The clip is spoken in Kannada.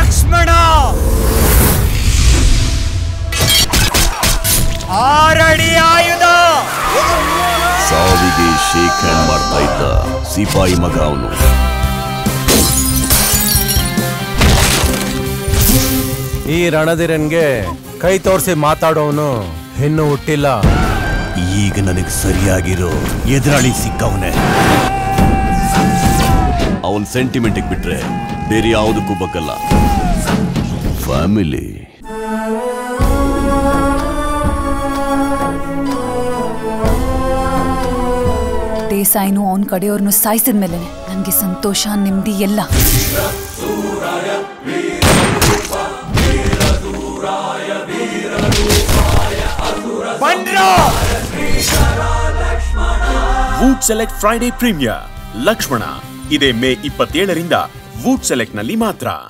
ಲಕ್ಷ್ಮಣ ಆರಡಿ ಆಯುಧ ಸಾವಿಗೆ ಶೇಕ್ ಹ್ಯಾಂಡ್ ಮಾಡ್ತಾ ಇದ್ದ ಸಿಪಾಯಿ ಮಗ ಅವನು ಈ ರಣಧಿರನ್ಗೆ ಕೈ ತೋರಿಸಿ ಮಾತಾಡೋನು ಇನ್ನು ಹುಟ್ಟಿಲ್ಲ ಈಗ ನನಗೆ ಸರಿಯಾಗಿರೋ ಎದುರಾಳಿ ಸಿಕ್ಕವನೆ ಅವನ್ ಸೆಂಟಿಮೆಂಟ್ ಬಿಟ್ರೆ ಬೇರೆ ಯಾವುದಕ್ಕೂ ಬಗ್ಗಲ್ಲ ಫ್ಯಾಮಿಲಿ ದೇಸಾಯಿನೂ ಅವನ ಕಡೆಯವ್ರನ್ನು ಸಾಯಿಸಿದ ಮೇಲೆ ನನಗೆ ಸಂತೋಷ ನೆಮ್ಮದಿ ಎಲ್ಲ ಬಂಡ್ರೋ Voot select Friday premier Lakshmana ಇದೇ ಮೇ ಇಪ್ಪತ್ತೇಳರಿಂದ ವೂಟ್ ಸೆಲೆಕ್ಟ್ ನಲ್ಲಿ ಮಾತ್ರ